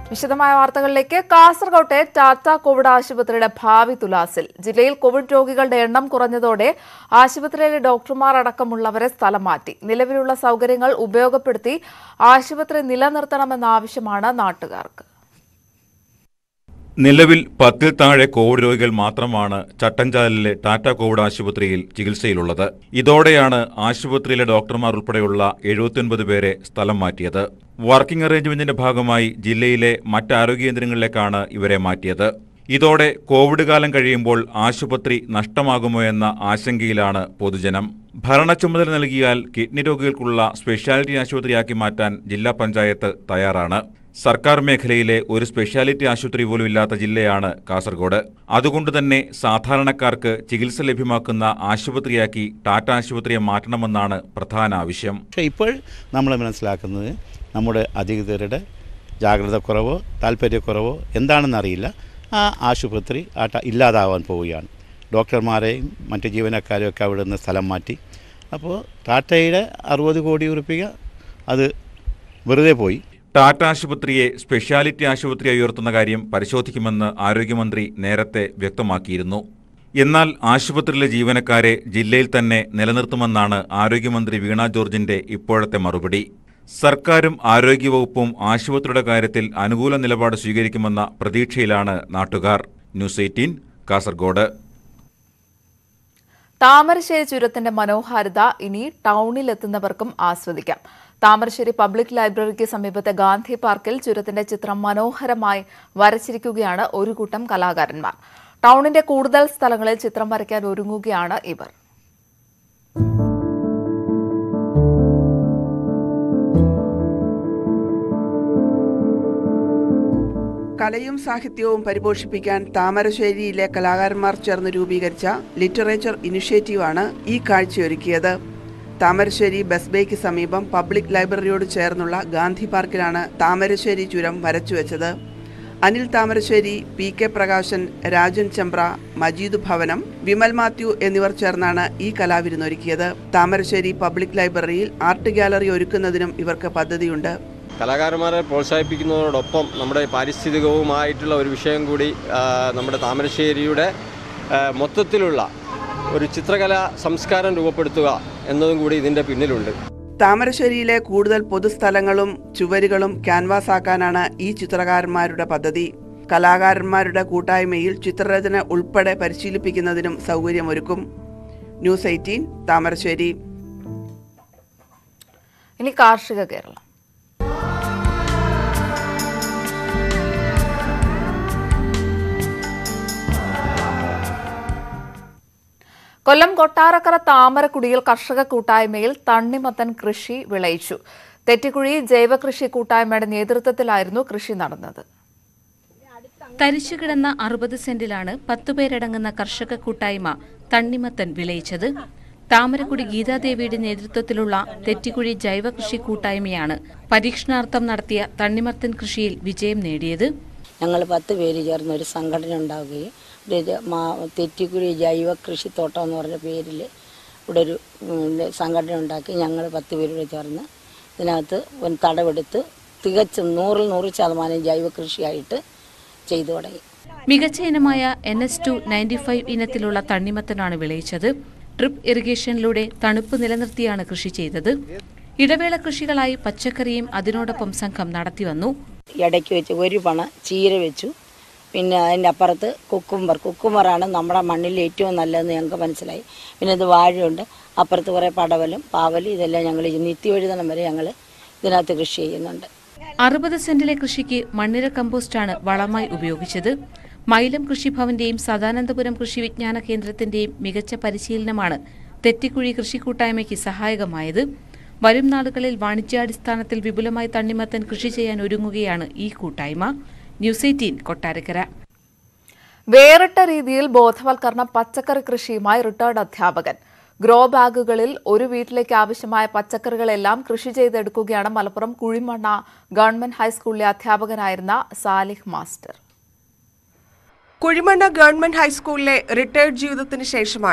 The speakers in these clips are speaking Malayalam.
വിശദമായ വാർത്തകളിലേക്ക് കാസർകോട്ടെ ടാറ്റ കോവിഡ് ആശുപത്രിയുടെ ഭാവി തുലാസിൽ ജില്ലയിൽ കോവിഡ് രോഗികളുടെ എണ്ണം കുറഞ്ഞതോടെ ആശുപത്രിയിലെ ഡോക്ടർമാർ അടക്കമുള്ളവരെ സ്ഥലം മാറ്റി നിലവിലുള്ള സൗകര്യങ്ങൾ ഉപയോഗപ്പെടുത്തി ആശുപത്രി നിലനിർത്തണമെന്ന ആവശ്യമാണ് നാട്ടുകാർക്ക് നിലവിൽ പത്തിൽ താഴെ കോവിഡ് രോഗികൾ മാത്രമാണ് ചട്ടഞ്ചാലിലെ ടാറ്റ കോവിഡ് ആശുപത്രിയിൽ ചികിത്സയിലുള്ളത് ഇതോടെയാണ് ആശുപത്രിയിലെ ഡോക്ടർമാർ ഉൾപ്പെടെയുള്ള എഴുപത്തിയൊൻപത് പേരെ സ്ഥലം മാറ്റിയത് വർക്കിംഗ് അറേഞ്ച്മെന്റിന്റെ ഭാഗമായി ജില്ലയിലെ മറ്റ് ആരോഗ്യ കേന്ദ്രങ്ങളിലേക്കാണ് ഇവരെ മാറ്റിയത് ഇതോടെ കോവിഡ് കാലം കഴിയുമ്പോൾ ആശുപത്രി നഷ്ടമാകുമോ എന്ന ആശങ്കയിലാണ് പൊതുജനം ഭരണ ചുമതല നൽകിയാൽ കിഡ്നി രോഗികൾക്കുള്ള സ്പെഷ്യാലിറ്റി ആശുപത്രിയാക്കി മാറ്റാൻ ജില്ലാ പഞ്ചായത്ത് തയ്യാറാണ് സർക്കാർ മേഖലയിലെ ഒരു സ്പെഷ്യാലിറ്റി ആശുപത്രി പോലും ഇല്ലാത്ത ജില്ലയാണ് കാസർഗോഡ് അതുകൊണ്ട് തന്നെ സാധാരണക്കാർക്ക് ചികിത്സ ലഭ്യമാക്കുന്ന ആശുപത്രിയാക്കി ടാറ്റ ആശുപത്രിയെ മാറ്റണമെന്നാണ് പ്രധാന ആവശ്യം പക്ഷേ ഇപ്പോൾ നമ്മൾ മനസ്സിലാക്കുന്നത് നമ്മുടെ അധികൃതരുടെ ജാഗ്രതക്കുറവോ താല്പര്യക്കുറവോ എന്താണെന്നറിയില്ല ആ ആശുപത്രി ആട്ട ഇല്ലാതാവാൻ പോവുകയാണ് ഡോക്ടർമാരെയും മറ്റ് ജീവനക്കാരെയും ഒക്കെ അവിടെ നിന്ന് സ്ഥലം മാറ്റി അപ്പോൾ ടാറ്റയുടെ അറുപത് കോടി ഉറുപ്പിക അത് വെറുതെ പോയി ടാറ്റ ആശുപത്രിയെ സ്പെഷ്യാലിറ്റി ആശുപത്രിയായി ഉയർത്തുന്ന കാര്യം പരിശോധിക്കുമെന്ന് ആരോഗ്യമന്ത്രി നേരത്തെ വ്യക്തമാക്കിയിരുന്നു എന്നാൽ ആശുപത്രിയിലെ ജീവനക്കാരെ ജില്ലയിൽ തന്നെ നിലനിർത്തുമെന്നാണ് ആരോഗ്യമന്ത്രി വീണ ജോർജിന്റെ ഇപ്പോഴത്തെ മറുപടി സർക്കാരും ആരോഗ്യവകുപ്പും ആശുപത്രിയുടെ കാര്യത്തിൽ അനുകൂല നിലപാട് സ്വീകരിക്കുമെന്ന പ്രതീക്ഷയിലാണ് നാട്ടുകാർ ന്യൂസ് എയ്റ്റീൻ കാസർഗോഡ് താമരശ്ശേരി ചുരത്തിന്റെ മനോഹാരിത ഇനി ടൗണിലെത്തുന്നവർക്കും ആസ്വദിക്കാം താമരശ്ശേരി പബ്ലിക് ലൈബ്രറിക്ക് സമീപത്തെ ഗാന്ധി പാർക്കിൽ ചുരത്തിന്റെ ചിത്രം മനോഹരമായി വരച്ചിരിക്കുകയാണ് ഒരു കൂട്ടം കലാകാരന്മാർ ടൗണിന്റെ കൂടുതൽ സ്ഥലങ്ങളിൽ ചിത്രം വരയ്ക്കാൻ ഒരുങ്ങുകയാണ് ഇവർ കലയും സാഹിത്യവും പരിപോഷിപ്പിക്കാൻ താമരശ്ശേരിയിലെ കലാകാരന്മാർ ചേർന്ന് രൂപീകരിച്ച ലിറ്ററേച്ചർ ഇനിഷ്യേറ്റീവാണ് ഈ കാഴ്ചയൊരുക്കിയത് താമരശ്ശേരി ബസ് ബേക്ക് സമീപം പബ്ലിക് ലൈബ്രറിയോട് ചേർന്നുള്ള ഗാന്ധി പാർക്കിലാണ് താമരശ്ശേരി ചുരം വരച്ചുവെച്ചത് അനിൽ താമരശ്ശേരി പി കെ പ്രകാശൻ രാജൻ ചെമ്പ്ര മജീദ് ഭവനം വിമൽ മാത്യു എന്നിവർ ചേർന്നാണ് ഈ കലാവിരുന്നൊരുക്കിയത് താമരശ്ശേരി പബ്ലിക് ലൈബ്രറിയിൽ ആർട്ട് ഗാലറി ഒരുക്കുന്നതിനും ഇവർക്ക് പദ്ധതിയുണ്ട് കലാകാരന്മാരെ പ്രോത്സാഹിപ്പിക്കുന്നതോടൊപ്പം നമ്മുടെ പാരിസ്ഥിതികവുമായിട്ടുള്ള ഒരു വിഷയം കൂടി ആ, നമ്മുടെ താമരശ്ശേരിയുടെ ആ, മൊത്തത്തിലുള്ള ഒരു ചിത്രകലാ സംസ്കാരം രൂപപ്പെടുത്തുക എന്നതും കൂടി ഇതിൻ്റെ പിന്നിലുണ്ട് താമരശ്ശേരിയിലെ കൂടുതൽ പൊതുസ്ഥലങ്ങളും ചുവരുകളും ക്യാൻവാസ് ആക്കാനാണ് ഈ ചിത്രകാരന്മാരുടെ പദ്ധതി കലാകാരന്മാരുടെ കൂട്ടായ്മയിൽ ചിത്രരചന ഉൾപ്പെടെ പരിശീലിപ്പിക്കുന്നതിനും സൗകര്യമൊരുക്കും ന്യൂസ് എയ്റ്റീൻ താമരശ്ശേരി ഇനി കാർഷിക കേരളം കൊല്ലം കൊട്ടാരക്കര താമരക്കുടിയിൽ കർഷക കൂട്ടായ്മയിൽ തണ്ണിമത്തൻ കൃഷി വിളയിച്ചു തെറ്റിക്കുഴി ജൈവകൃഷി കൂട്ടായ്മയുടെ നേതൃത്വത്തിലായിരുന്നു കൃഷി നടന്നത് തരിച്ചുകിടന്ന അറുപത് സെന്റിലാണ് പത്തുപേരടങ്ങുന്ന കർഷക കൂട്ടായ്മ തണ്ണിമത്തൻ വിളയിച്ചത് താമരക്കുടി ഗീതാദേവിയുടെ നേതൃത്വത്തിലുള്ള തെറ്റിക്കുഴി ജൈവകൃഷി കൂട്ടായ്മയാണ് പരീക്ഷണാർത്ഥം നടത്തിയ തണ്ണിമത്തൻ കൃഷിയിൽ വിജയം നേടിയത് ഞങ്ങൾ പത്ത് പേര് ചേർന്ന് ഒരു സംഘടന ഉണ്ടാവുകയും ഒരു ജ- മാ- തെറ്റിക്കുഴി ജൈവ കൃഷിത്തോട്ടം എന്ന് പറഞ്ഞ പേരിൽ ഇവിടെ ഒരു ഉം, സംഘടന ഉണ്ടാക്കി ഞങ്ങൾ പത്ത് പേരോട് ചേർന്ന് ഇതിനകത്ത് ഒരു തടവെടുത്ത് തികച്ചും നൂറിൽ നൂറ് ശതമാനം ജൈവ കൃഷിയായിട്ട് ചെയ്തു തുടങ്ങി മികച്ച ഇനമായ N S two ninety five ഇനത്തിലുള്ള തണ്ണിമത്തനാണ് വിളയിച്ചത് ഡ്രിപ്പ് ഇറിഗേഷനിലൂടെ തണുപ്പ് നിലനിർത്തിയാണ് കൃഷി ചെയ്തത് ഇടവേള കൃഷികളായി പച്ചക്കറിയും അതിനോടൊപ്പം സംഘം നടത്തിവന്നു ഇടയ്ക്ക് വെച്ച് ഒരു പണ ചീര വെച്ചു പിന്നെ അതിൻ്റെ അപ്പുറത്ത് കുക്കുംബർ കുക്കുംബറാണ് നമ്മുടെ മണ്ണിൽ ഏറ്റവും നല്ലതെന്ന് ഞങ്ങൾക്ക് മനസ്സിലായി പിന്നെ ഇത് വാഴയുണ്ട് അപ്പുറത്ത് കുറേ പടവലും പാവലും ഇതെല്ലാം ഞങ്ങൾ നിത്യവഴുതണം വരെ ഞങ്ങൾ ഇതിനകത്ത് കൃഷി ചെയ്യുന്നുണ്ട് അറുപത് സെന്റിലെ കൃഷിക്ക് മണ്ണിര കമ്പോസ്റ്റാണ് വളമായി ഉപയോഗിച്ചത് മൈലം കൃഷിഭവന്റെയും സദാനന്ദപുരം കൃഷി വിജ്ഞാന കേന്ദ്രത്തിന്റെയും മികച്ച പരിശീലനമാണ് തെറ്റിക്കുഴി കൃഷിക്കൂട്ടായ്മയ്ക്ക് സഹായകമായത് വരും നാളുകളിൽ വാണിജ്യാടിസ്ഥാനത്തിൽ വിപുലമായി തണ്ണിമത്തൻ കൃഷി ചെയ്യാൻ ഒരുങ്ങുകയാണ് ഈ കൂട്ടായ്മ ന്യൂസ് എയ്റ്റീൻ കൊട്ടാരക്കര വേറിട്ട രീതിയിൽ ബോധവൽക്കരണ പച്ചക്കറി കൃഷിയുമായി റിട്ടയർഡ് അധ്യാപകൻ ഗ്രോ ബാഗുകളിൽ ഒരു വീട്ടിലേക്ക് ആവശ്യമായ പച്ചക്കറികളെല്ലാം കൃഷി ചെയ്തെടുക്കുകയാണ് മലപ്പുറം കുഴിമണ്ണ ഗവൺമെന്റ് ഹൈസ്കൂളിലെ അധ്യാപകനായിരുന്ന സാലിഹ് മാസ്റ്റർ കുഴിമണ്ണ ഗവൺമെന്റ് ഹൈസ്കൂളിലെ റിട്ടയർഡ് ജീവിതത്തിന് ശേഷമാണ്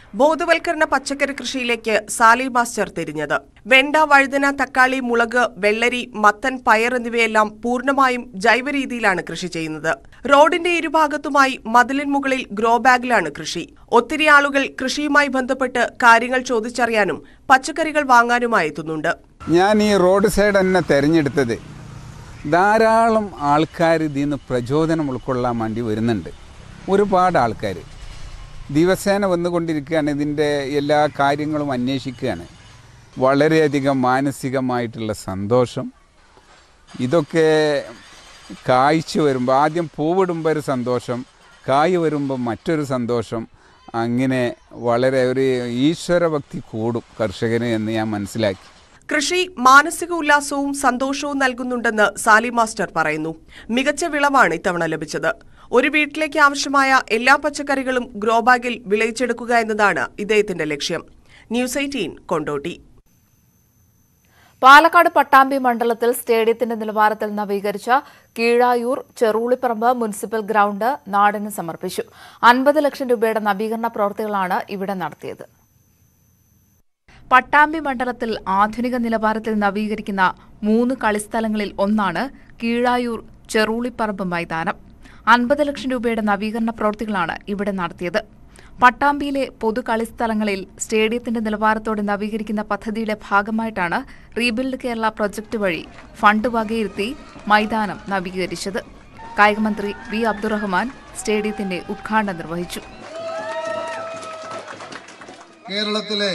ബോധവൽക്കരണ പച്ചക്കറി കൃഷിയിലേക്ക് സാലി മാസ്റ്റർ തിരിഞ്ഞത് വെണ്ട വഴുതന തക്കാളി മുളക് വെള്ളരി മത്തൻ പയർ എന്നിവയെല്ലാം പൂർണ്ണമായും ജൈവ രീതിയിലാണ് കൃഷി ചെയ്യുന്നത് റോഡിന്റെ ഇരുഭാഗത്തുമായി മതിലിൻ മുകളിൽ ഗ്രോ ബാഗിലാണ് കൃഷി ഒത്തിരി ആളുകൾ കൃഷിയുമായി ബന്ധപ്പെട്ട് കാര്യങ്ങൾ ചോദിച്ചറിയാനും പച്ചക്കറികൾ വാങ്ങാനുമായി എത്തുന്നുണ്ട് ഞാൻ ഈ റോഡ് സൈഡ് തന്നെ തിരഞ്ഞെടുത്തത് ധാരാളം ആൾക്കാർ ഇതിൽ നിന്ന് പ്രചോദനം ഉൾക്കൊള്ളാൻ വേണ്ടി വരുന്നുണ്ട് ഒരുപാട് ആൾക്കാർ ദിവസേന വന്നുകൊണ്ടിരിക്കുകയാണ് ഇതിൻ്റെ എല്ലാ കാര്യങ്ങളും അന്വേഷിക്കുകയാണ് വളരെയധികം മാനസികമായിട്ടുള്ള സന്തോഷം ഇതൊക്കെ കായ്ച്ച വരുമ്പോൾ ആദ്യം പൂവിടുമ്പോൾ ഒരു സന്തോഷം കായ് വരുമ്പോൾ മറ്റൊരു സന്തോഷം അങ്ങനെ വളരെ ഒരു ഈശ്വരഭക്തി കൂടും കർഷകന് എന്ന് ഞാൻ മനസ്സിലാക്കി കൃഷി മാനസിക ഉല്ലാസവും സന്തോഷവും നൽകുന്നുണ്ടെന്ന് സാലി മാസ്റ്റർ പറയുന്നു മികച്ച വിളവാണ് ഇത്തവണ ലഭിച്ചത് ഒരു വീട്ടിലേക്ക് ആവശ്യമായ എല്ലാ പച്ചക്കറികളും ഗ്രോ ബാഗിൽ വിളയിച്ചെടുക്കുക എന്നതാണ് ഇദ്ദേഹത്തിന്റെ ലക്ഷ്യം ന്യൂസ് എയ്റ്റീൻ കൊണ്ടോട്ടി പാലക്കാട് പട്ടാമ്പി മണ്ഡലത്തിൽ സ്റ്റേഡിയത്തിന്റെ നിലവാരത്തിൽ നവീകരിച്ച കീഴായൂർ ചെറുളിപ്പറമ്പ് മുനിസിപ്പൽ ഗ്രൗണ്ട് നാടിന് സമർപ്പിച്ചു അൻപത് ലക്ഷം രൂപയുടെ നവീകരണ പ്രവൃത്തികളാണ് ഇവിടെ നടത്തിയത് പട്ടാമ്പി മണ്ഡലത്തിൽ ആധുനിക നിലവാരത്തിൽ നവീകരിക്കുന്ന മൂന്ന് കളിസ്ഥലങ്ങളിൽ ഒന്നാണ് കീഴായൂർ ചെറുളിപ്പറമ്പ് മൈതാനം അൻപത് ലക്ഷം രൂപയുടെ നവീകരണ പ്രവൃത്തികളാണ് ഇവിടെ നടത്തിയത് പട്ടാമ്പിയിലെ പൊതു കളിസ്ഥലങ്ങളിൽ സ്റ്റേഡിയത്തിന്റെ നിലവാരത്തോടെ നവീകരിക്കുന്ന പദ്ധതിയുടെ ഭാഗമായിട്ടാണ് റീബിൽഡ് കേരള പ്രൊജക്ട് വഴി ഫണ്ട് വകയിരുത്തി മൈതാനം നവീകരിച്ചത് കായികമന്ത്രി വി അബ്ദുറഹ്മാൻ സ്റ്റേഡിയത്തിന്റെ ഉദ്ഘാടനം നിർവഹിച്ചു കേരളത്തിലെ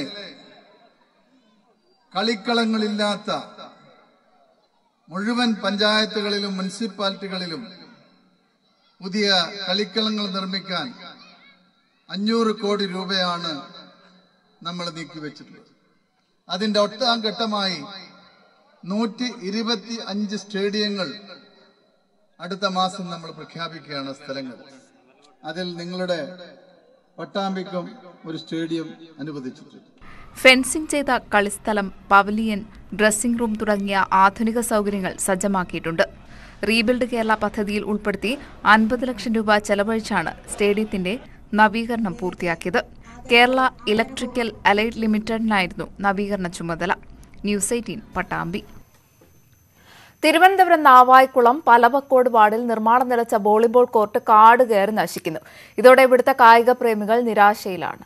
കളിക്കളങ്ങളില്ലാത്ത മുഴുവൻ പഞ്ചായത്തുകളിലും മുനിസിപ്പാലിറ്റികളിലും പുതിയ കളിക്കളങ്ങൾ നിർമ്മിക്കാൻ അഞ്ഞൂറ് കോടി രൂപയാണ് നമ്മൾ നീക്കിവെച്ചിട്ടുള്ളത് അതിന്റെ ഒട്ടാം ഘട്ടമായി നൂറ്റി ഇരുപത്തി അഞ്ച് സ്റ്റേഡിയങ്ങൾ അടുത്ത മാസം നമ്മൾ പ്രഖ്യാപിക്കുകയാണ് സ്ഥലങ്ങൾ അതിൽ നിങ്ങളുടെ പട്ടാമ്പിക്കും ഒരു സ്റ്റേഡിയം അനുവദിച്ചിട്ടുണ്ട് ഫെൻസിംഗ് ചെയ്ത കളിസ്ഥലം പവലിയൻ ഡ്രസ്സിംഗ് റൂം തുടങ്ങിയ ആധുനിക സൗകര്യങ്ങൾ സജ്ജമാക്കിയിട്ടുണ്ട് റീബിൽഡ് കേരള പദ്ധതിയിൽ ഉൾപ്പെടുത്തി അൻപത് ലക്ഷം രൂപ ചെലവഴിച്ചാണ് സ്റ്റേഡിയത്തിന്റെ നവീകരണം പൂർത്തിയാക്കിയത് കേരള ഇലക്ട്രിക്കൽ അലൈഡ് ലിമിറ്റഡിനായിരുന്നു നവീകരണ ചുമതല ന്യൂസ് എയ്റ്റീൻ പട്ടാമ്പി തിരുവനന്തപുരം നാവായിക്കുളം പലവക്കോട് വാർഡിൽ നിർമ്മാണം നിലച്ച വോളിബോൾ കോർട്ട് കാട് കയറി നശിക്കുന്നു ഇതോടെ ഇവിടുത്തെ കായിക പ്രേമികൾ നിരാശയിലാണ്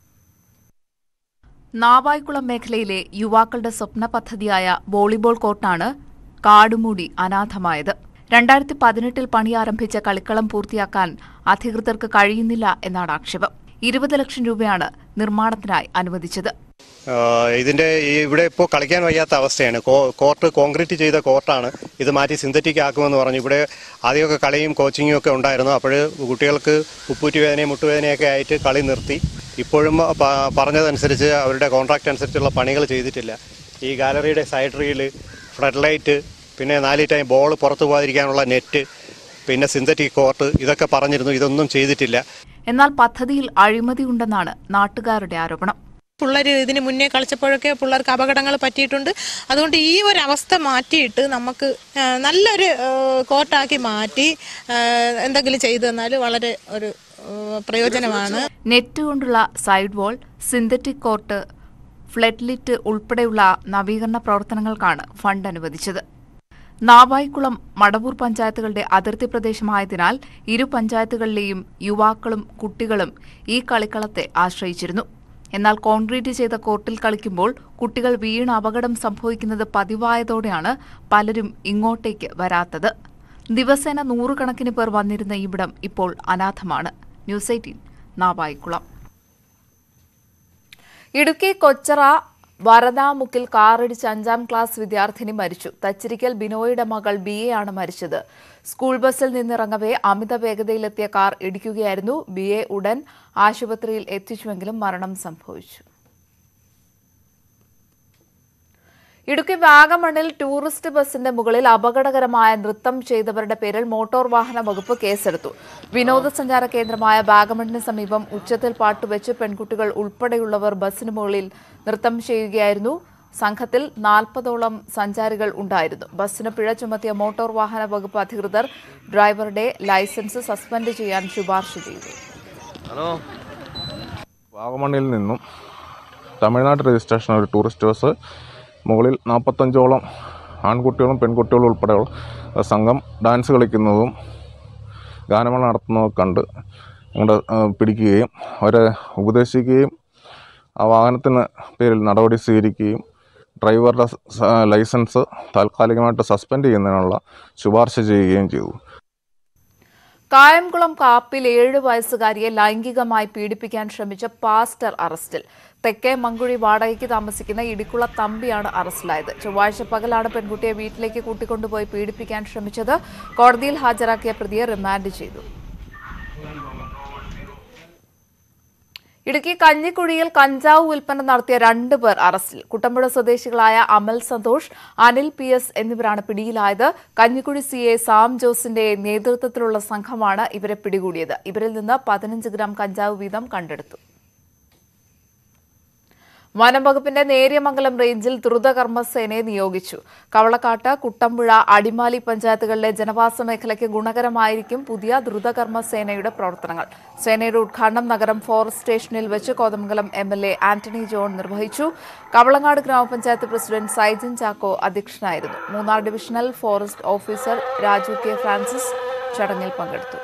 നാവായിക്കുളം മേഖലയിലെ യുവാക്കളുടെ സ്വപ്ന പദ്ധതിയായ വോളിബോൾ കോർട്ടാണ് കാടുമൂടി അനാഥമായത് രണ്ടായിരത്തി പതിനെട്ടിൽ പണി ആരംഭിച്ച കളിക്കളം പൂർത്തിയാക്കാൻ അധികൃതർക്ക് കഴിയുന്നില്ല എന്നാണ് ആക്ഷേപം ഇരുപത് ലക്ഷം രൂപയാണ് നിർമ്മാണത്തിനായി അനുവദിച്ചത് ആഹ് ഇതിന്റെ ഈ ഇവിടെ ഇപ്പോൾ കളിക്കാൻ വയ്യാത്ത അവസ്ഥയാണ് കോ- കോർട്ട് കോൺക്രീറ്റ് ചെയ്ത കോർട്ടാണ് ഇത് മാറ്റി സിന്തറ്റിക് ആക്കുമെന്ന് പറഞ്ഞു ഇവിടെ ആദ്യമൊക്കെ കളിയും കോച്ചിങ്ങും ഒക്കെ ഉണ്ടായിരുന്നു അപ്പോൾ കുട്ടികൾക്ക് ഉപ്പൂറ്റി വേദനയും മുട്ടുവേദനയൊക്കെ ആയിട്ട് കളി നിർത്തി ഇപ്പോഴും പ- പറഞ്ഞതനുസരിച്ച് അവരുടെ കോൺട്രാക്റ്റ് അനുസരിച്ചുള്ള പണികൾ ചെയ്തിട്ടില്ല ഈ ഗാലറിയുടെ സൈഡ് റീൽ ഫ്ലഡ് ലൈറ്റ് പിന്നെ നാല് ടൈം ബോൾ പുറത്തു പോകാതിരിക്കാനുള്ള നെറ്റ് പിന്നെ സിന്തറ്റിക് കോർട്ട് ഇതൊക്കെ പറഞ്ഞിരുന്നു ഇതൊന്നും ചെയ്തിട്ടില്ല എന്നാൽ പദ്ധതിയിൽ അഴിമതിയുണ്ടെന്നാണ് നാട്ടുകാരുടെ ആരോപണം പിള്ളേർ ഇതിന് മുന്നേ കളിച്ചപ്പോഴൊക്കെ പിള്ളേർക്ക് അപകടങ്ങൾ പറ്റിയിട്ടുണ്ട് അതുകൊണ്ട് ഈ ഒരു അവസ്ഥ മാറ്റിയിട്ട് നമുക്ക് ആ, നല്ലൊരു ആ, കോർട്ടാക്കി മാറ്റി ആ, എന്തെങ്കിലും ചെയ്തു തന്നാൽ വളരെ ഒരു ആ, പ്രയോജനമാണ് നെറ്റ് കൊണ്ടുള്ള side wall synthetic court flood ഉൾപ്പെടെയുള്ള നവീകരണ പ്രവർത്തനങ്ങൾക്കാണ് ഫണ്ട് അനുവദിച്ചത് നാവായിക്കുളം മടവൂർ പഞ്ചായത്തുകളുടെ അതിർത്തി പ്രദേശമായതിനാൽ ഇരു പഞ്ചായത്തുകളിലെയും യുവാക്കളും കുട്ടികളും ഈ കളിക്കളത്തെ ആശ്രയിച്ചിരുന്നു എന്നാൽ കോൺക്രീറ്റ് ചെയ്ത കോർട്ടിൽ കളിക്കുമ്പോൾ കുട്ടികൾ വീണ് അപകടം സംഭവിക്കുന്നത് പതിവായതോടെയാണ് പലരും ഇങ്ങോട്ടേക്ക് വരാത്തത് ദിവസേന നൂറുകണക്കിന് പേർ വന്നിരുന്ന ഇവിടം ഇപ്പോൾ അനാഥമാണ് ന്യൂസ് എയ്റ്റീൻ നാവായിക്കുളം ഇടുക്കി കൊച്ചറ വരദാമുക്കിൽ കാറിടിച്ച് അഞ്ചാം ക്ലാസ് വിദ്യാർത്ഥിനി മരിച്ചു തച്ചിരിക്കൽ ബിനോയുടെ മകൾ ബി എ ആണ് മരിച്ചത് സ്കൂൾ ബസ്സിൽ നിന്നിറങ്ങവേ അമിത വേഗതയിലെത്തിയ കാർ ഇടിക്കുകയായിരുന്നു ബി എ ഉടൻ ആശുപത്രിയിൽ എത്തിച്ചുവെങ്കിലും മരണം സംഭവിച്ചു ഇടുക്കി വാഗമണ്ണിൽ ടൂറിസ്റ്റ് ബസിന്റെ മുകളിൽ അപകടകരമായ നൃത്തം ചെയ്തവരുടെ പേരിൽ മോട്ടോർ വാഹന വകുപ്പ് കേസെടുത്തു വിനോദസഞ്ചാര കേന്ദ്രമായ വാഗമണിന് സമീപം ഉച്ചത്തിൽ പാട്ടുവെച്ച് പെൺകുട്ടികൾ ഉൾപ്പെടെയുള്ളവർ ബസിന് മുകളിൽ നൃത്തം ചെയ്യുകയായിരുന്നു സംഘത്തിൽ നാൽപ്പതോളം സഞ്ചാരികൾ ഉണ്ടായിരുന്നു ബസ്സിന് പിഴ ചുമത്തിയ മോട്ടോർ വാഹന വകുപ്പ് അധികൃതർ ഡ്രൈവറുടെ ലൈസൻസ് സസ്പെൻഡ് ചെയ്യാൻ ശുപാർശ ചെയ്തു വാഗമണ്ണിൽ നിന്നും തമിഴ്നാട് രജിസ്ട്രേഷൻ ഒരു ടൂറിസ്റ്റ് ബസ് മുകളിൽ നാൽപ്പത്തഞ്ചോളം ആൺകുട്ടികളും പെൺകുട്ടികളും ഉൾപ്പെടെയുള്ള സംഘം ഡാൻസ് കളിക്കുന്നതും ഗാനമേള നടത്തുന്നതും കണ്ട് ഞങ്ങളുടെ പിടിക്കുകയും അവരെ ഉപദേശിക്കുകയും ആ വാഹനത്തിന് പേരിൽ നടപടി സ്വീകരിക്കുകയും ഡ്രൈവറുടെ സ- ലൈസൻസ് താൽക്കാലികമായിട്ട് സസ്പെൻഡ് ചെയ്യുന്നതിനുള്ള ശുപാർശ ചെയ്യുകയും ചെയ്തു കായംകുളം കാപ്പിൽ ഏഴ് വയസ്സുകാരിയെ ലൈംഗികമായി പീഡിപ്പിക്കാൻ ശ്രമിച്ച പാസ്റ്റർ അറസ്റ്റിൽ തെക്കേ മങ്കുഴി വാടകയ്ക്ക് താമസിക്കുന്ന ഇടിക്കുള തമ്പിയാണ് അറസ്റ്റിലായത് ചൊവ്വാഴ്ച പകലാണ് പെൺകുട്ടിയെ വീട്ടിലേക്ക് കൂട്ടിക്കൊണ്ടുപോയി പീഡിപ്പിക്കാൻ ശ്രമിച്ചത് കോടതിയിൽ ഹാജരാക്കിയ പ്രതിയെ റിമാൻഡ് ചെയ്തു ഇടുക്കി കഞ്ഞിക്കുഴിയിൽ കഞ്ചാവ് വിൽപ്പന നടത്തിയ രണ്ട് പേർ അറസ്റ്റിൽ കുട്ടമ്പുഴ സ്വദേശികളായ അമൽ സന്തോഷ് അനിൽ പി എസ് എന്നിവരാണ് പിടിയിലായത് കഞ്ഞിക്കുഴി സി എ സാം ജോസിന്റെ നേതൃത്വത്തിലുള്ള സംഘമാണ് ഇവരെ പിടികൂടിയത് ഇവരിൽ നിന്ന് പതിനഞ്ച് ഗ്രാം കഞ്ചാവ് വീതം കണ്ടെടുത്തു വനം വകുപ്പിന്റെ നേര്യമംഗലം റേഞ്ചിൽ ദ്രുതകർമ്മസേനയെ നിയോഗിച്ചു കവളക്കാട്ട് കുട്ടമ്പുഴ അടിമാലി പഞ്ചായത്തുകളിലെ ജനവാസ മേഖലയ്ക്ക് ഗുണകരമായിരിക്കും പുതിയ ദ്രുതകർമ്മസേനയുടെ പ്രവർത്തനങ്ങൾ സേനയുടെ ഉദ്ഘാടനം നഗരം ഫോറസ്റ്റ് സ്റ്റേഷനിൽ വെച്ച് Kothamangalam M L A Antony John നിർവഹിച്ചു കവളങ്ങാട് ഗ്രാമപഞ്ചായത്ത് പ്രസിഡന്റ് സൈജൻ ചാക്കോ അധ്യക്ഷനായിരുന്നു Munnar divisional forest officer Raju K Francis ചടങ്ങിൽ പങ്കെടുത്തു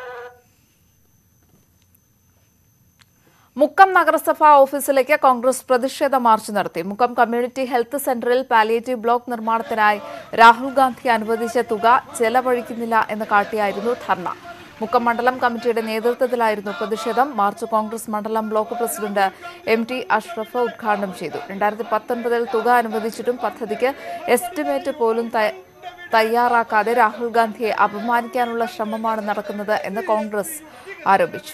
മുക്കം നഗരസഭാ ഓഫീസിലേക്ക് കോൺഗ്രസ് പ്രതിഷേധ മാർച്ച് നടത്തി മുക്കം കമ്മ്യൂണിറ്റി ഹെൽത്ത് സെന്ററിൽ പാലിയേറ്റീവ് ബ്ലോക്ക് നിർമ്മാണത്തിനായി രാഹുൽ ഗാന്ധി അനുവദിച്ച തുക ചെലവഴിക്കുന്നില്ല എന്ന് കാട്ടിയായിരുന്നു ധർണ മുക്കം മണ്ഡലം കമ്മിറ്റിയുടെ നേതൃത്വത്തിലായിരുന്നു പ്രതിഷേധം മാർച്ച് കോൺഗ്രസ് മണ്ഡലം block president M T Ashraf ഉദ്ഘാടനം ചെയ്തു രണ്ടായിരത്തി പത്തൊൻപതിൽ തുക അനുവദിച്ചിട്ടും പദ്ധതിക്ക് എസ്റ്റിമേറ്റ് പോലും തയ- തയ്യാറാക്കാതെ രാഹുൽ ഗാന്ധിയെ അപമാനിക്കാനുള്ള ശ്രമമാണ് നടക്കുന്നത് എന്ന് കോൺഗ്രസ് ആരോപിച്ചു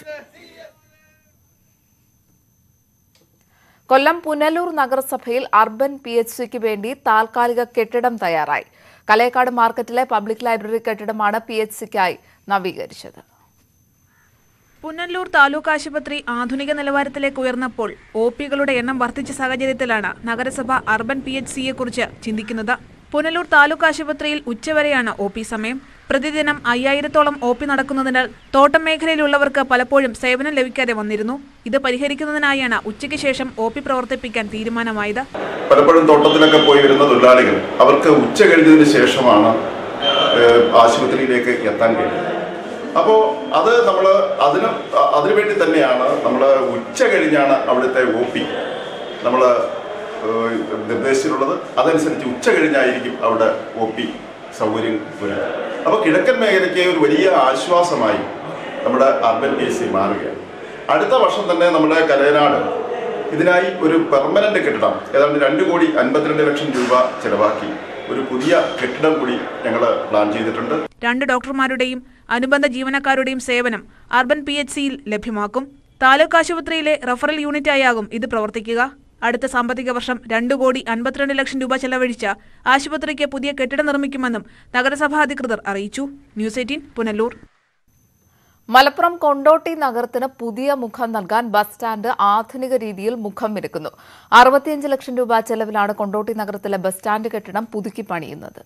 കൊല്ലം പുനലൂർ നഗരസഭയിൽ അർബൻ പി എച്ച് സിക്ക് വേണ്ടി താൽക്കാലിക കെട്ടിടം തയ്യാറായി കലേക്കാട് മാർക്കറ്റിലെ പബ്ലിക് ലൈബ്രറി കെട്ടിടമാണ് പി എച്ച് സിക്കായി നവീകരിച്ചത് പുനല്ലൂർ താലൂക്ക് ആശുപത്രി ആധുനിക നിലവാരത്തിലേക്ക് ഉയർന്നപ്പോൾ ഒ പികളുടെ എണ്ണം വർദ്ധിച്ച സാഹചര്യത്തിലാണ് നഗരസഭ അർബൻ പി എച്ച് സിയെക്കുറിച്ച് ചിന്തിക്കുന്നത് പുനലൂർ താലൂക്ക് ആശുപത്രിയിൽ ഉച്ചവരെയാണ് ഒ പി സമയം പ്രതിദിനം അയ്യായിരത്തോളം ഒ പി നടക്കുന്നതിനാൽ തോട്ടം മേഖലയിലുള്ളവർക്ക് പലപ്പോഴും സേവനം ലഭിക്കാതെ വന്നിരുന്നു ഇത് പരിഹരിക്കുന്നതിനായാണ് ഉച്ചയ്ക്ക് ശേഷം ഒ പി പ്രവർത്തിപ്പിക്കാൻ തീരുമാനമായത് പലപ്പോഴും തോട്ടത്തിലൊക്കെ പോയി വരുന്ന തൊഴിലാളികൾ അവർക്ക് ഉച്ച കഴിഞ്ഞതിന് ശേഷമാണ് ഏഹ്, ആശുപത്രിയിലേക്ക് എത്താൻ കഴിയുന്നത് അപ്പോൾ അത് നമ്മൾ അതിന് അതിനു വേണ്ടി തന്നെയാണ് നമ്മൾ ഉച്ച കഴിഞ്ഞാണ് അവിടുത്തെ ഒ പി നമ്മൾ നിർദ്ദേശിച്ചിട്ടുള്ളത് അതനുസരിച്ച് ഉച്ച കഴിഞ്ഞായിരിക്കും അവിടെ ഒ പി സൗകര്യം വരുന്നത് അപ്പോൾ കിഴക്കൻ മേഖലയ്ക്ക് ഒരു വലിയ ആശ്വാസമായി നമ്മുടെ അർബൻ പി എസ് സി മാറുകയാണ് അടുത്ത വർഷം തന്നെ നമ്മുടെ കലയനാട് ഇതിനായി ഒരു പെർമനന്റ് കെട്ടിടം ഏതാണ്ട് രണ്ട് കോടി അൻപത്തിരണ്ട് ലക്ഷം രൂപ ചെലവാക്കി ഒരു പുതിയ കെട്ടിടം കൂടി ഞങ്ങൾ പ്ലാൻ ചെയ്തിട്ടുണ്ട് രണ്ട് ഡോക്ടർമാരുടെയും അനുബന്ധ ജീവനക്കാരുടെയും സേവനം അർബൻ പി എച്ച് സിയിൽ ലഭ്യമാക്കും താലൂക്ക് ആശുപത്രിയിലെ റഫറൽ യൂണിറ്റായാകും ഇത് പ്രവർത്തിക്കുക അടുത്ത സാമ്പത്തിക വർഷം രണ്ട് കോടി അൻപത്തിരണ്ട് ലക്ഷം രൂപ ചെലവഴിച്ച ആശുപത്രിക്ക് പുതിയ കെട്ടിടം നിർമ്മിക്കുമെന്നും നഗരസഭാ അധികൃതർ അറിയിച്ചു ന്യൂസ് എയ്റ്റീൻ പുനലൂർ മലപ്പുറം കൊണ്ടോട്ടി നഗരത്തിന് പുതിയ മുഖം നൽകാൻ ബസ് സ്റ്റാൻഡ് ആധുനിക രീതിയിൽ മുഖം ഒരുക്കുന്നു അറുപത്തിയഞ്ച് ലക്ഷം രൂപ ചെലവിലാണ് കൊണ്ടോട്ടി നഗരത്തിലെ ബസ് സ്റ്റാൻഡ് കെട്ടിടം പുതുക്കി പണിയുന്നത്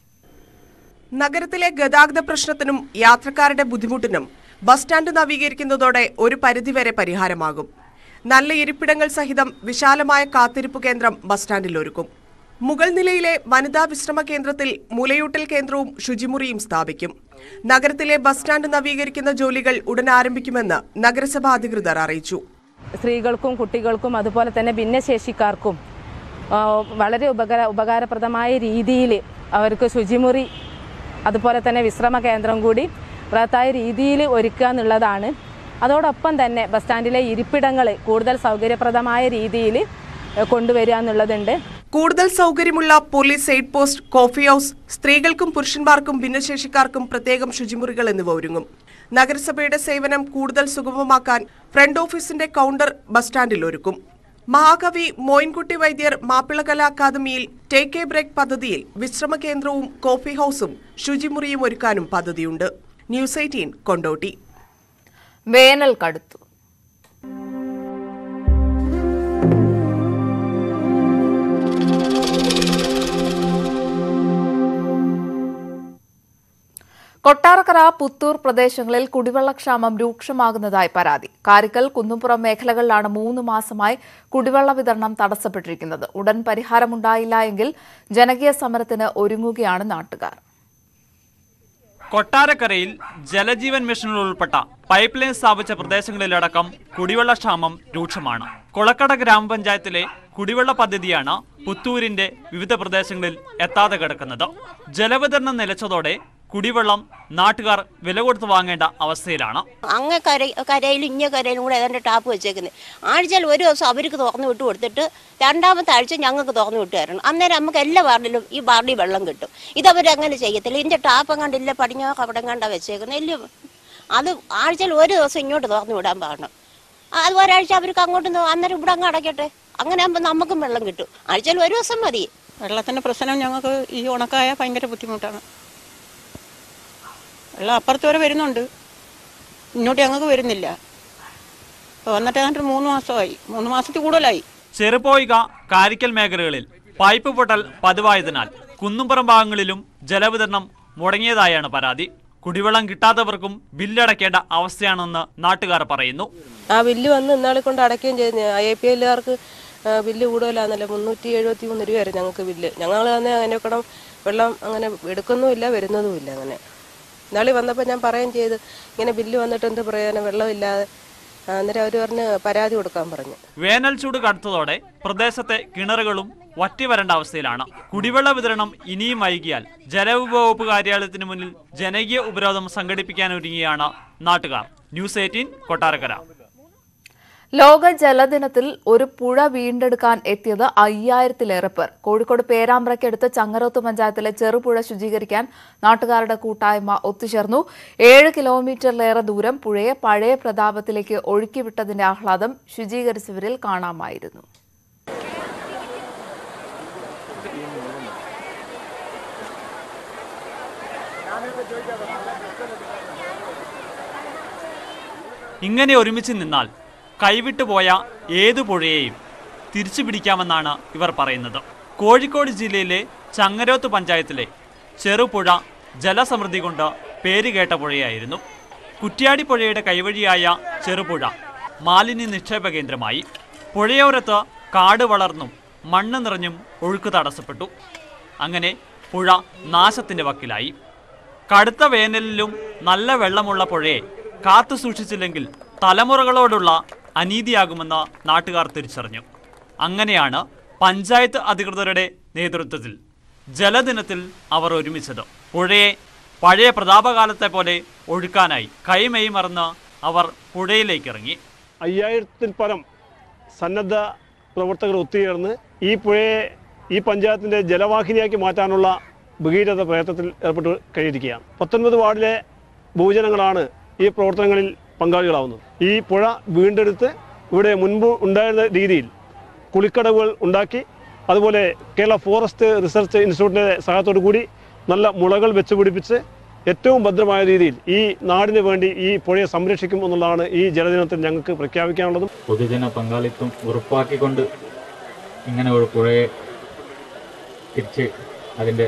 നഗരത്തിലെ ഗതാഗത പ്രശ്നത്തിനും യാത്രക്കാരുടെ ബുദ്ധിമുട്ടിനും ബസ് സ്റ്റാൻഡ് നവീകരിക്കുന്നതോടെ ഒരു പരിധിവരെ പരിഹാരമാകും നല്ല ഇരിപ്പിടങ്ങൾ സഹിതം വിശാലമായ കാത്തിരിപ്പ് കേന്ദ്രം ബസ് സ്റ്റാൻഡിൽ ഒരുക്കും മുകൾ നിലയിലെ വനിതാ വിശ്രമ കേന്ദ്രത്തിൽ മുലയൂട്ടൽ കേന്ദ്രവും ശുചിമുറിയും സ്ഥാപിക്കും നഗരത്തിലെ ബസ് സ്റ്റാൻഡ് നവീകരിക്കുന്ന ജോലികൾ ഉടൻ ആരംഭിക്കുമെന്ന് നഗരസഭാ അധികൃതർ അറിയിച്ചു സ്ത്രീകൾക്കും കുട്ടികൾക്കും അതുപോലെ തന്നെ ഭിന്നശേഷിക്കാർക്കും ആ, വളരെ ഉപകാര ഉപകാരപ്രദമായ രീതിയിൽ അവർക്ക് ശുചിമുറി അതുപോലെ തന്നെ വിശ്രമ കേന്ദ്രം കൂടി ബൃഹത്തായ രീതിയിൽ ഒരുക്കുക എന്നുള്ളതാണ് അതോടൊപ്പം തന്നെ ബസ് സ്റ്റാൻഡിലെ ഇരിപ്പിടങ്ങൾ കൂടുതൽ സൗകര്യപ്രദമായ രീതിയിൽ കൊണ്ടുവരിക എന്നുള്ളതുണ്ട് കൂടുതൽ സൗകര്യമുള്ള police aid post coffee house സ്ത്രീകൾക്കും പുരുഷന്മാർക്കും ഭിന്നശേഷിക്കാർക്കും പ്രത്യേകം ശുചിമുറികൾ എന്നിവ ഒരുങ്ങും നഗരസഭയുടെ സേവനം കൂടുതൽ സുഗമമാക്കാൻ ഫ്രണ്ട് ഓഫീസിന്റെ കൗണ്ടർ ബസ് സ്റ്റാൻഡിൽ ഒരുക്കും മഹാകവി മോയിൻകുട്ടി വൈദ്യർ മാപ്പിളകല അക്കാദമിയിൽ ടേക്ക് എ ബ്രേക്ക് പദ്ധതിയിൽ വിശ്രമ കേന്ദ്രവും കോഫി ഹൗസും ശുചിമുറിയും ഒരുക്കാനും പദ്ധതിയുണ്ട് ന്യൂസ് എയ്റ്റീൻ കൊണ്ടോട്ടി വേനൽ കടുത്തു കൊട്ടാരക്കര പുത്തൂർ പ്രദേശങ്ങളിൽ കുടിവെള്ളക്ഷാമം രൂക്ഷമാകുന്നതായി പരാതി കാരിക്കൽ കുന്നുംപുറം മേഖലകളിലാണ് മൂന്ന് മാസമായി കുടിവെള്ള വിതരണം തടസ്സപ്പെട്ടിരിക്കുന്നത് ഉടൻ പരിഹാരമുണ്ടായില്ല എങ്കിൽ ജനകീയ സമരത്തിന് ഒരുങ്ങുകയാണ് നാട്ടുകാർ കൊട്ടാരക്കരയിൽ ജലജീവൻ മിഷനിൽ ഉൾപ്പെട്ട പൈപ്പ് ലൈൻ സ്ഥാപിച്ച പ്രദേശങ്ങളിലടക്കം കുടിവെള്ളക്ഷാമം രൂക്ഷമാണ് കൊളക്കട ഗ്രാമപഞ്ചായത്തിലെ കുടിവെള്ള പദ്ധതിയാണ് പുത്തൂരിന്റെ വിവിധ പ്രദേശങ്ങളിൽ എത്താതെ കിടക്കുന്നത് ജലവിതരണം നിലച്ചതോടെ കുടിവെള്ളം നാട്ടുകാർ വില കൊടുത്ത് വാങ്ങേണ്ട അവസ്ഥയിലാണ് അങ്ങ് കര കരയിലും ഇങ്ങ കരയിലും കൂടെ ഏതാണ്ട് ടാപ്പ് വെച്ചേക്കുന്നത് ആഴ്ചയിൽ ഒരു ദിവസം അവർക്ക് തുറന്നു വിട്ട് കൊടുത്തിട്ട് രണ്ടാമത്തെ ആഴ്ച ഞങ്ങൾക്ക് തുറന്നു വിട്ട് തരണം അന്നേരം നമുക്ക് എല്ലാ വാർഡിലും ഈ വാർഡിൽ വെള്ളം കിട്ടും ഇതവരങ്ങനെ ചെയ്യത്തില്ല ഇതിൻ്റെ ടാപ്പ് കണ്ടില്ല പടിഞ്ഞാ അവിടെ കണ്ടാ വെച്ചേക്കുന്നത് ഇല്ല അത് ആഴ്ചയിൽ ഒരു ദിവസം ഇങ്ങോട്ട് തുറന്നു വിടാൻ പാടണം അത് ഒരാഴ്ച അവർക്ക് അങ്ങോട്ട് ന- അന്നേരം ഇവിടെ അങ്ങ് അടയ്ക്കട്ടെ അങ്ങനെ ആകുമ്പോൾ നമുക്കും വെള്ളം കിട്ടും ആഴ്ചയിൽ ഒരു ദിവസം മതി വെള്ളത്തിൻ്റെ പ്രശ്നം ഞങ്ങൾക്ക് ഈ ഉണക്കായ ഭയങ്കര ബുദ്ധിമുട്ടാണ് വെള്ളം അപ്പുറത്ത് വരെ വരുന്നുണ്ട് ഇങ്ങോട്ട് ഞങ്ങൾക്ക് വരുന്നില്ല ഇപ്പൊ വന്നിട്ട് ഏതാണ്ട് ഒരു മൂന്ന് മാസമായി മൂന്ന് മാസത്തിൽ കൂടുതലായി ചെറുപോയിക കാരിക്കൽ മേഖലകളിൽ പൈപ്പ് പൊട്ടൽ പതിവായതിനാൽ കുന്നുംപുറം ഭാഗങ്ങളിലും ജലവിതരണം മുടങ്ങിയതായാണ് പരാതി കുടിവെള്ളം കിട്ടാത്തവർക്കും ബില്ലടയ്ക്കേണ്ട അവസ്ഥയാണെന്ന് നാട്ടുകാർ പറയുന്നു ആ ബില്ല് വന്ന് ഇന്നാളെ കൊണ്ട് അടയ്ക്കുകയും ചെയ്തു ഐ പി എല്ലുകാർക്ക് ബില്ല് കൂടുതലാന്നല്ലേ മുന്നൂറ്റി എഴുപത്തി മൂന്ന് രൂപയായിരുന്നു ഞങ്ങൾക്ക് ബില്ല് ഞങ്ങൾ തന്നെ അങ്ങനെ കൂടെ വെള്ളം അങ്ങനെ എടുക്കുന്നുമില്ല വരുന്നതുമില്ല അങ്ങനെ ഇന്നാളി വന്നപ്പോൾ ഞാൻ പറയുകയും ചെയ്ത് ഇങ്ങനെ ബില്ല് വന്നിട്ട് എന്ത് പ്രയോജനം വെള്ളമില്ലാതെ ആ, അന്നേരം അവർ പറഞ്ഞ് പരാതി കൊടുക്കാൻ പറഞ്ഞു വേനൽ ചൂട് കടുത്തതോടെ പ്രദേശത്തെ കിണറുകളും വറ്റി വരേണ്ട അവസ്ഥയിലാണ് കുടിവെള്ള വിതരണം ഇനിയും വൈകിയാൽ ജലവിഭവ കാര്യാലയത്തിന് മുന്നിൽ ജനകീയ ഉപരോധം സംഘടിപ്പിക്കാനൊരുങ്ങിയാണ് നാട്ടുകാർ ന്യൂസ് എയ്റ്റീൻ കൊട്ടാരക്കര ലോക ജലദിനത്തിൽ ഒരു പുഴ വീണ്ടെടുക്കാൻ എത്തിയത് അയ്യായിരത്തിലേറെ പേർ കോഴിക്കോട് പേരാമ്പ്രയ്ക്കടുത്ത് ചങ്ങരോത്ത് പഞ്ചായത്തിലെ ചെറുപുഴ ശുചീകരിക്കാൻ നാട്ടുകാരുടെ കൂട്ടായ്മ ഒത്തുചേർന്നു ഏഴ് കിലോമീറ്ററിലേറെ ദൂരം പുഴയെ പഴയ പ്രതാപത്തിലേക്ക് ഒഴുക്കിവിട്ടതിന്റെ ആഹ്ലാദം ശുചീകരിച്ചവരിൽ കാണാമായിരുന്നു ഇങ്ങനെ ഒരുമിച്ച് നിന്നാൽ കൈവിട്ടുപോയ ഏതു പുഴയെയും തിരിച്ചു പിടിക്കാമെന്നാണ് ഇവർ പറയുന്നത് കോഴിക്കോട് ജില്ലയിലെ ചങ്ങരോത്ത് പഞ്ചായത്തിലെ ചെറുപുഴ ജലസമൃദ്ധി കൊണ്ട് പേരുകേട്ട പുഴയായിരുന്നു കുറ്റ്യാടി പുഴയുടെ കൈവഴിയായ ചെറുപുഴ മാലിന്യ നിക്ഷേപ കേന്ദ്രമായി പുഴയോരത്ത് കാട് വളർന്നും മണ്ണ് നിറഞ്ഞും ഒഴുക്ക് തടസ്സപ്പെട്ടു അങ്ങനെ പുഴ നാശത്തിന്റെ വക്കിലായി കടുത്ത വേനലിലും നല്ല വെള്ളമുള്ള പുഴയെ കാത്തു സൂക്ഷിച്ചില്ലെങ്കിൽ തലമുറകളോടുള്ള അനീതിയാകുമെന്ന് നാട്ടുകാർ തിരിച്ചറിഞ്ഞു അങ്ങനെയാണ് പഞ്ചായത്ത് അധികൃതരുടെ നേതൃത്വത്തിൽ ജലദിനത്തിൽ അവർ ഒരുമിച്ചത് പുഴയെ പഴയ പ്രതാപകാലത്തെ പോലെ ഒഴുക്കാനായി കൈമെയ് മറന്ന് അവർ പുഴയിലേക്ക് ഇറങ്ങി അയ്യായിരത്തിൽ പരം സന്നദ്ധ പ്രവർത്തകർ ഒത്തുചേർന്ന് ഈ പുഴയെ ഈ പഞ്ചായത്തിൻ്റെ ജലവാഹിനിയാക്കി മാറ്റാനുള്ള ഭഗീരഥ പ്രയത്നത്തിൽ ഏർപ്പെട്ട് കഴിഞ്ഞിരിക്കുകയാണ് പത്തൊൻപത് വാർഡിലെ ഭൂജനങ്ങളാണ് ഈ പ്രവർത്തനങ്ങളിൽ പങ്കാളികളാവുന്നത് ഈ പുഴ വീണ്ടെടുത്ത് ഇവിടെ മുൻപ് ഉണ്ടായിരുന്ന രീതിയിൽ കുളിക്കടവുകൾ ഉണ്ടാക്കി അതുപോലെ കേരള ഫോറസ്റ്റ് റിസർച്ച് ഇൻസ്റ്റിറ്റ്യൂട്ടിൻ്റെ സഹായത്തോടു കൂടി നല്ല മുളകൾ വെച്ച് പിടിപ്പിച്ച് ഏറ്റവും ഭദ്രമായ രീതിയിൽ ഈ നാടിന് വേണ്ടി ഈ പുഴയെ സംരക്ഷിക്കും എന്നുള്ളതാണ് ഈ ജലദിനത്തിൽ ഞങ്ങൾക്ക് പ്രഖ്യാപിക്കാനുള്ളതും പൊതുജന പങ്കാളിത്തം ഉറപ്പാക്കിക്കൊണ്ട് ഇങ്ങനെ ഒരു പുഴയെ തിരിച്ച് അതിൻ്റെ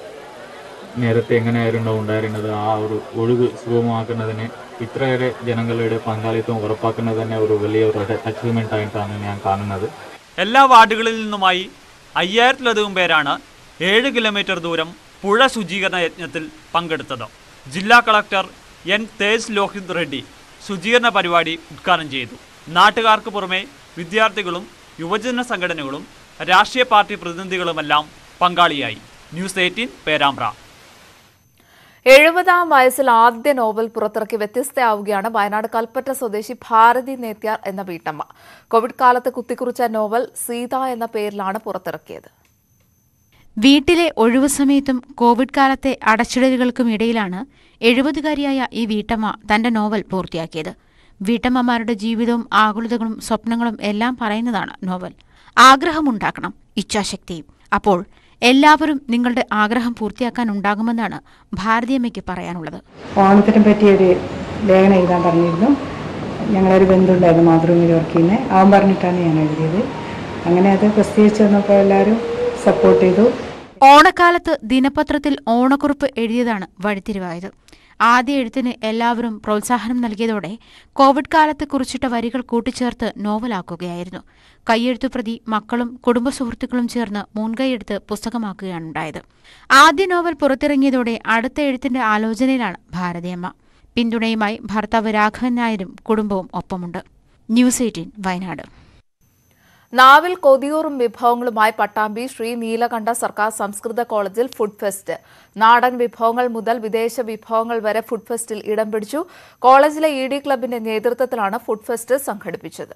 നേരത്തെ എങ്ങനെയായിരുന്നു ഉണ്ടായിരുന്നത് ആ ഒരു ഒഴുക്ക് സുഗമമാക്കുന്നതിന് ഇത്രയേറെ ജനങ്ങളുടെ പങ്കാളിത്തം ഉറപ്പാക്കുന്നത് തന്നെ ഒരു വലിയ ഒരു അച്ചീവ്മെൻ്റ് ആയിട്ടാണ് ഞാൻ കാണുന്നത് എല്ലാ വാർഡുകളിൽ നിന്നുമായി അയ്യായിരത്തിലധികം പേരാണ് ഏഴ് കിലോമീറ്റർ ദൂരം പുഴ ശുചീകരണ യജ്ഞത്തിൽ പങ്കെടുത്തത് ജില്ലാ കളക്ടർ എൻ തേജ് ലോഹിത് റെഡ്ഡി ശുചീകരണ പരിപാടി ഉദ്ഘാടനം ചെയ്തു നാട്ടുകാർക്ക് പുറമെ വിദ്യാർത്ഥികളും യുവജന സംഘടനകളും രാഷ്ട്രീയ പാർട്ടി പ്രതിനിധികളുമെല്ലാം പങ്കാളിയായി ന്യൂസ് എയ്റ്റീൻ പേരാമ്പ്ര എഴുപതാം വയസ്സിൽ ആദ്യ നോവൽ പുറത്തിറക്കി വ്യത്യസ്തയാവുകയാണ് വയനാട് കൽപ്പറ്റ സ്വദേശി ഭാരതി നേത്യാർ എന്ന വീട്ടമ്മ കോവിഡ് കാലത്ത് കുത്തിക്കുറിച്ച നോവൽ സീത എന്ന പേരിലാണ് പുറത്തിറക്കിയത് വീട്ടിലെ ഒഴിവു സമയത്തും കോവിഡ് കാലത്തെ അടച്ചിടലുകൾക്കും ഇടയിലാണ് എഴുപതുകാരിയായ ഈ വീട്ടമ്മ തന്റെ നോവൽ പൂർത്തിയാക്കിയത് വീട്ടമ്മമാരുടെ ജീവിതവും ആകുലതകളും സ്വപ്നങ്ങളും എല്ലാം പറയുന്നതാണ് നോവൽ ആഗ്രഹമുണ്ടാക്കണം ഇച്ഛാശക്തിയും അപ്പോൾ എല്ലാവരും നിങ്ങളുടെ ആഗ്രഹം പൂർത്തിയാക്കാൻ ഉണ്ടാകുമെന്നാണ് ഭാരതീയമ്മയ്ക്ക് പറയാനുള്ളത് ഓണത്തിനെ പറ്റിയൊരു ലേഖനം എഴുതാൻ പറഞ്ഞിരുന്നു ഞങ്ങളൊരു ബന്ധുണ്ടായിരുന്നു മാതൃഭൂമിയിൽ വർക്ക് ചെയ്യുന്നത് അവൻ പറഞ്ഞിട്ടാണ് ഞാൻ എഴുതിയത് അങ്ങനെ അത് പ്രസിദ്ധീകരിച്ച് വന്നപ്പോൾ എല്ലാവരും സപ്പോർട്ട് ചെയ്തു ഓണക്കാലത്ത് ദിനപത്രത്തിൽ ഓണക്കുറിപ്പ് എഴുതിയതാണ് വഴിത്തിരിവായത് ആദ്യ എഴുത്തിന് എല്ലാവരും പ്രോത്സാഹനം നൽകിയതോടെ കോവിഡ് കാലത്ത് കുറിച്ചിട്ട വരികൾ കൂട്ടിച്ചേർത്ത് നോവലാക്കുകയായിരുന്നു കൈയെഴുത്തു പ്രതി മക്കളും കുടുംബ സുഹൃത്തുക്കളും ചേർന്ന് മുൻകൈയെടുത്ത് പുസ്തകമാക്കുകയാണുണ്ടായത് ആദ്യ നോവൽ പുറത്തിറങ്ങിയതോടെ അടുത്ത എഴുത്തിന്റെ ആലോചനയിലാണ് ഭാരതിയമ്മ പിന്തുണയുമായി ഭർത്താവ് രാഘവൻ നായരും കുടുംബവും ഒപ്പമുണ്ട് ന്യൂസ് എയ്റ്റീൻ വയനാട് നാവിൽ കൊതിയൂറും വിഭവങ്ങളുമായി പട്ടാമ്പി ശ്രീ നീലകണ്ഠ സർക്കാർ സംസ്കൃത കോളേജിൽ ഫുഡ് ഫെസ്റ്റ് നാടൻ വിഭവങ്ങൾ മുതൽ വിദേശ വിഭവങ്ങൾ വരെ ഫുഡ് ഫെസ്റ്റിൽ ഇടം പിടിച്ചു കോളേജിലെ ഇ ഡി ക്ലബിന്റെ നേതൃത്വത്തിലാണ് ഫുഡ് ഫെസ്റ്റ് സംഘടിപ്പിച്ചത്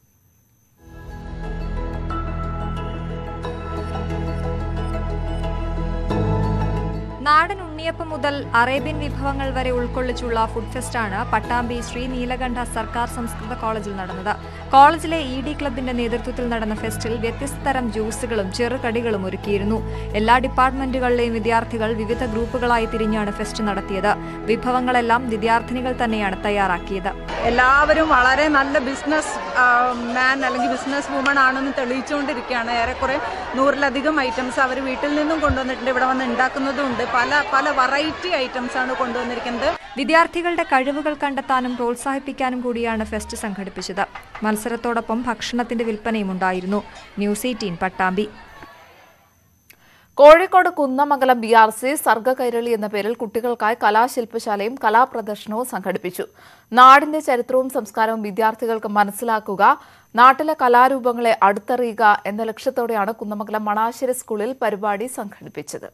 നാടൻ ഉണ്ണിയപ്പം മുതൽ അറേബ്യൻ വിഭവങ്ങൾ വരെ ഉൾക്കൊള്ളിച്ചുള്ള ഫുഡ് ഫെസ്റ്റാണ് പട്ടാമ്പി ശ്രീ നീലകണ്ഠ സർക്കാർ സംസ്കൃത കോളേജിൽ നടന്നത് കോളേജിലെ ഇ ഡി ക്ലബിന്റെ നേതൃത്വത്തിൽ നടന്ന ഫെസ്റ്റിൽ വ്യത്യസ്ത തരം ജ്യൂസുകളും ചെറുകടികളും ഒരുക്കിയിരുന്നു എല്ലാ ഡിപ്പാർട്ട്മെന്റുകളിലെയും വിദ്യാർത്ഥികൾ വിവിധ ഗ്രൂപ്പുകളായി തിരിഞ്ഞാണ് ഫെസ്റ്റ് നടത്തിയത് വിഭവങ്ങളെല്ലാം വിദ്യാർത്ഥിനികൾ തന്നെയാണ് തയ്യാറാക്കിയത് എല്ലാവരും വളരെ നല്ല ബിസിനസ് മാൻ അല്ലെങ്കിൽ ബിസിനസ് വുമൺ ആണെന്ന് തെളിയിച്ചുകൊണ്ടിരിക്കുകയാണ് ഏറെക്കുറെ നൂറിലധികം ഐറ്റംസ് അവർ വീട്ടിൽ നിന്നും കൊണ്ടുവന്നിട്ടുണ്ട് ഇവിടെ വന്ന് ഉണ്ടാക്കുന്നതുണ്ട് പല പല വെറൈറ്റി ഐറ്റംസ് ആണ് കൊണ്ടുവന്നിരിക്കുന്നത് വിദ്യാർത്ഥികളുടെ കഴിവുകൾ കണ്ടെത്താനും പ്രോത്സാഹിപ്പിക്കാനും കൂടിയാണ് ഫെസ്റ്റ് സംഘടിപ്പിച്ചത് മത്സരത്തോടൊപ്പം ഭക്ഷണത്തിന്റെ വിൽപ്പനയും ഉണ്ടായിരുന്നു news eighteen Pattambi Kozhikode Kunnamangalam B R C Sarga Kairali എന്ന പേരിൽ കുട്ടികൾക്കായി കലാശില്പശാലയും കലാപ്രദർശനവും സംഘടിപ്പിച്ചു നാടിന്റെ ചരിത്രവും സംസ്കാരവും വിദ്യാർത്ഥികൾക്ക് മനസ്സിലാക്കുക നാട്ടിലെ കലാരൂപങ്ങളെ അടുത്തറിയുക എന്ന ലക്ഷ്യത്തോടെയാണ് കുന്നമംഗലം മണാശ്ശേരി സ്കൂളിൽ പരിപാടി സംഘടിപ്പിച്ചത്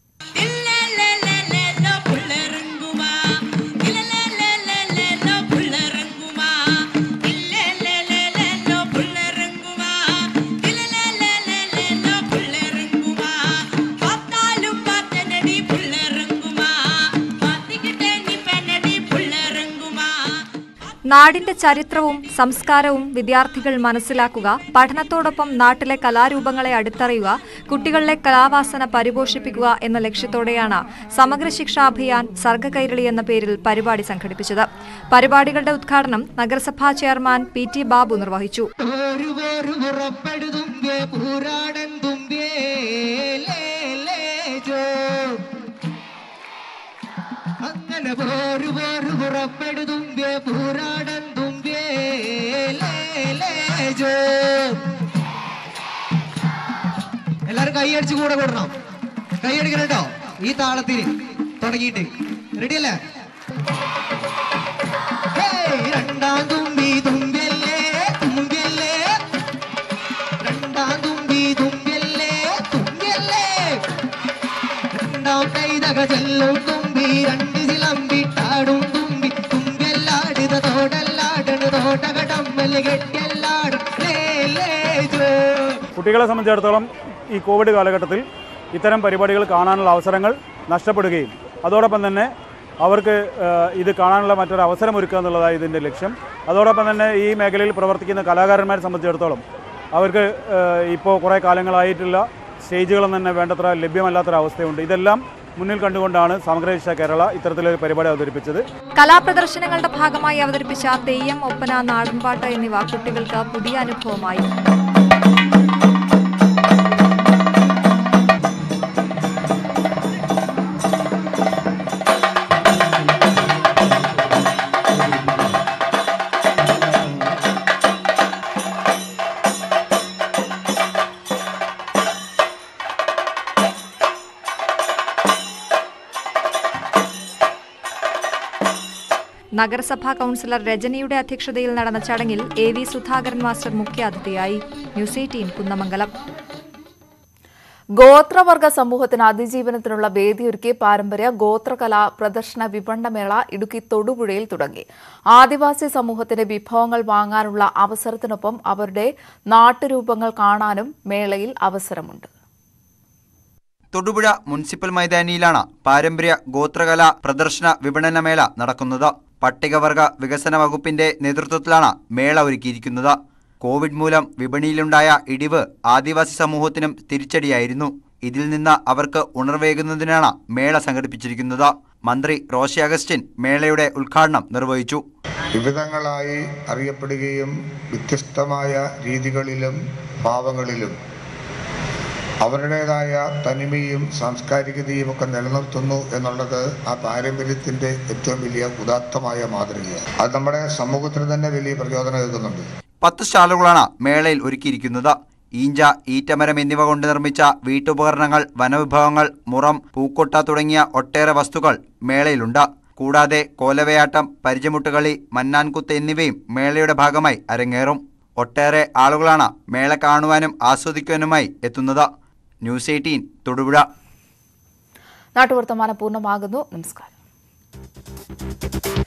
നാടിന്റെ ചരിത്രവും സംസ്കാരവും വിദ്യാർത്ഥികൾ മനസ്സിലാക്കുക പഠനത്തോടൊപ്പം നാട്ടിലെ കലാരൂപങ്ങളെ അടുത്തറിയുക കുട്ടികളിലെ കലാവാസന പരിപോഷിപ്പിക്കുക എന്ന ലക്ഷ്യത്തോടെയാണ് സമഗ്ര ശിക്ഷാ അഭിയാൻ സർഗ കൈരളി എന്ന പേരിൽ പരിപാടി സംഘടിപ്പിച്ചത് പരിപാടികളുടെ ഉദ്ഘാടനം നഗരസഭാ ചെയർമാൻ പി ടി ബാബു നിർവഹിച്ചു അങ്ങനെ പോരു പോരു പുറപ്പെടുതുമ്പേ പൂരാടൻ തുമ്പേ ലേ, ലേ, ജോ. എല്ലാരും കൈയടിച്ച് കൂടെ കൂടണം കൈയടിക്കണം കേട്ടോ ഈ താളത്തിന് തുടങ്ങിയിട്ട് റെഡി അല്ലേ ഹേയ്, രണ്ടാം തുമ്പി തുമ്പിയല്ലേ തുമ്പിയല്ലേ രണ്ടാം തുമ്പി തുമ്പിയല്ലേ തുമ്പിയല്ലേ രണ്ടാം കൈതക ചെല്ലും തുമ്പി രണ്ട് ചിലമ്പിട്ടാടും തുമ്പി തുമ്പെല്ലാടുത തോടല്ലാടണ് തോട്ടകടമ്മല് കെട്ടിയല്ലാടും ലേ ലേ ജോ കുട്ടികളെ സംബന്ധിച്ചിടത്തോളം ഈ കോവിഡ് കാലഘട്ടത്തിൽ ഇത്തരം പരിപാടികൾ കാണാനുള്ള അവസരങ്ങൾ നഷ്ടപ്പെടുകയും അതോടൊപ്പം തന്നെ അവർക്ക് ഏഹ്, ഇത് കാണാനുള്ള മറ്റൊരു അവസരം ഒരുക്കുക എന്നുള്ളതാണ് ഇതിൻ്റെ ലക്ഷ്യം അതോടൊപ്പം തന്നെ ഈ മേഖലയിൽ പ്രവർത്തിക്കുന്ന കലാകാരന്മാരെ സംബന്ധിച്ചിടത്തോളം അവർക്ക് ഏഹ്, ഇപ്പോൾ കുറേ കാലങ്ങളായിട്ടുള്ള സ്റ്റേജുകളും തന്നെ വേണ്ടത്ര ലഭ്യമല്ലാത്തൊരവസ്ഥയുണ്ട് ഇതെല്ലാം മുന്നിൽ കണ്ടുകൊണ്ടാണ് സമഗ്ര ശിക്ഷ കേരള ഇത്തരത്തിലൊരു പരിപാടി അവതരിപ്പിച്ചത് കലാപ്രദർശനങ്ങളുടെ ഭാഗമായി അവതരിപ്പിച്ച തെയ്യം ഒപ്പന നാടൻപാട്ട് എന്നിവ കുട്ടികൾക്ക് പുതിയ അനുഭവമായി നഗരസഭാ കൗൺസിലർ രജനിയുടെ അധ്യക്ഷതയിൽ നടന്ന ചടങ്ങിൽ എ വി സുധാകരൻ മാസ്റ്റർ മുഖ്യാതിഥിയായി ന്യൂസ് എയ്റ്റീൻ കുന്നമംഗലം ഗോത്രവർഗ സമൂഹത്തിന് അതിജീവനത്തിനുള്ള വേദിയൊരുക്കി പാരമ്പര്യ ഗോത്രകലാ പ്രദർശന വിപണനമേള ഇടുക്കി തൊടുപുഴയിൽ തുടങ്ങി ആദിവാസി സമൂഹത്തിന്റെ വിഭവങ്ങൾ വാങ്ങാനുള്ള അവസരത്തിനൊപ്പം അവരുടെ നാട്ടുരൂപങ്ങൾ കാണാനും മേളയിൽ അവസരമുണ്ട് തൊടുപുഴ മുനിസിപ്പൽ മൈതാനിയിലാണ് പാരമ്പര്യ ഗോത്രകല പ്രദർശന വിപണനമേള നടക്കുന്നത് പട്ടികവർഗ വികസന വകുപ്പിന്റെ നേതൃത്വത്തിലാണ് മേള ഒരുക്കിയിരിക്കുന്നത് കോവിഡ് മൂലം വിപണിയിലുണ്ടായ ഇടിവ് ആദിവാസി സമൂഹത്തിനും തിരിച്ചടിയായിരുന്നു ഇതിൽ നിന്ന് അവർക്ക് ഉണർവേകുന്നതിനാണ് മേള സംഘടിപ്പിച്ചിരിക്കുന്നത് മന്ത്രി റോഷി അഗസ്റ്റിൻ മേളയുടെ ഉദ്ഘാടനം നിർവഹിച്ചു വിവിധങ്ങളായി അറിയപ്പെടുകയും വ്യത്യസ്തമായ രീതികളിലും ഭാവങ്ങളിലും അവരുടേതായ തനിമയും സാംസ്കാരികതയും ഒക്കെ നിലനിർത്തുന്നു എന്നുള്ളത് ആ പാരമ്പര്യത്തിന്റെ ഏറ്റവും വലിയ ഉദാത്തമായ മാതൃകയാണ് അത് നമ്മുടെ സമൂഹത്തിന് തന്നെ വലിയ പ്രചോദനം ഏകുന്നുണ്ട് പത്ത് സ്റ്റാളുകളാണ് മേളയിൽ ഒരുക്കിയിരിക്കുന്നത് ഈഞ്ച ഈറ്റമരം എന്നിവ കൊണ്ട് നിർമ്മിച്ച വീട്ടുപകരണങ്ങൾ വനവിഭവങ്ങൾ മുറം പൂക്കൊട്ട തുടങ്ങിയ ഒട്ടേറെ വസ്തുക്കൾ മേളയിലുണ്ട് കൂടാതെ കോലവയാട്ടം പരിചമുട്ടുകളി മന്നാൻകുത്ത് എന്നിവയും മേളയുടെ ഭാഗമായി അരങ്ങേറും ഒട്ടേറെ ആളുകളാണ് മേള കാണുവാനും ആസ്വദിക്കുവാനുമായി എത്തുന്നത് ന്യൂസ് എയ്റ്റീൻ തൊടുപുഴ നാട്ടുവർത്തമാനം പൂർണ്ണമാകുന്നു നമസ്കാരം